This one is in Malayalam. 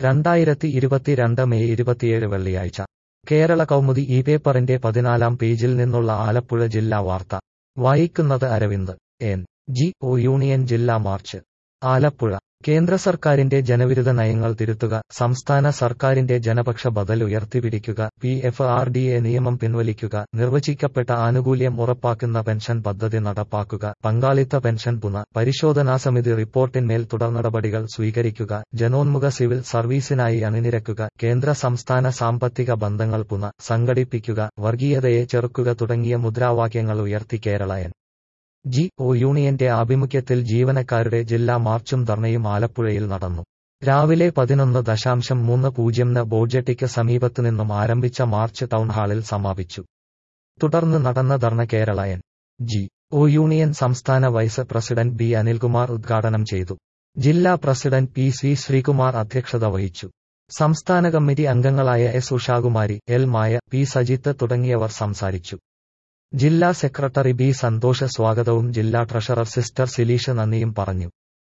രണ്ടായിരത്തി ഇരുപത്തിരണ്ട് മെയ് ഇരുപത്തിയേഴ് വെള്ളിയാഴ്ച കേരള കൗമുദി ഈ പേപ്പറിന്റെ പതിനാലാം പേജിൽ നിന്നുള്ള ആലപ്പുഴ ജില്ലാ വാർത്ത വായിക്കുന്നത് Aravind N G O union ജില്ലാ മാർച്ച് ആലപ്പുഴ കേന്ദ്ര സർക്കാരിന്റെ ജനവിരുദ്ധ നയങ്ങൾ തിരുത്തുക സംസ്ഥാന സർക്കാരിന്റെ ജനപക്ഷ ബദൽ ഉയർത്തിപ്പിടിക്കുക P F R D A നിയമം പിൻവലിക്കുക നിർവചിക്കപ്പെട്ട ആനുകൂല്യം ഉറപ്പാക്കുന്ന പെൻഷൻ പദ്ധതി നടപ്പാക്കുക പങ്കാളിത്ത പെൻഷൻ പുന പരിശോധനാ സമിതി റിപ്പോർട്ടിന്മേൽ തുടർനടപടികൾ സ്വീകരിക്കുക ജനോന്മുഖ സിവിൽ സർവീസിനായി അണിനിരക്കുക കേന്ദ്ര സംസ്ഥാന സാമ്പത്തിക ബന്ധങ്ങൾ പുന സംഘടിപ്പിക്കുക വർഗീയതയെ ചെറുക്കുക തുടങ്ങിയ മുദ്രാവാക്യങ്ങൾ ഉയർത്തി കേരള എൻ ജി ഒ യൂണിയന്റെ ആഭിമുഖ്യത്തിൽ ജീവനക്കാരുടെ ജില്ലാ മാർച്ചും ധർണയും ആലപ്പുഴയിൽ നടന്നു രാവിലെ പതിനൊന്ന് ദശാംശം മൂന്ന് പൂജ്യംന് ബോഡ്ജറ്റിക്ക് സമീപത്തുനിന്നും ആരംഭിച്ച മാർച്ച് ടൗൺഹാളിൽ സമാപിച്ചു തുടർന്ന് നടന്ന dharna Kerala N G O union സംസ്ഥാന വൈസ് പ്രസിഡന്റ് ബി അനിൽകുമാർ ഉദ്ഘാടനം ചെയ്തു ജില്ലാ പ്രസിഡന്റ് പി സി ശ്രീകുമാർ അധ്യക്ഷത വഹിച്ചു സംസ്ഥാന കമ്മിറ്റി അംഗങ്ങളായ S Ushakumari L Maya P Sajith തുടങ്ങിയവർ സംസാരിച്ചു ജില്ലാ സെക്രട്ടറി ബി സന്തോഷ് സ്വാഗതവും ജില്ലാ ട്രഷറർ സിസ്റ്റർ സിലീഷ് നന്ദിയും പറഞ്ഞു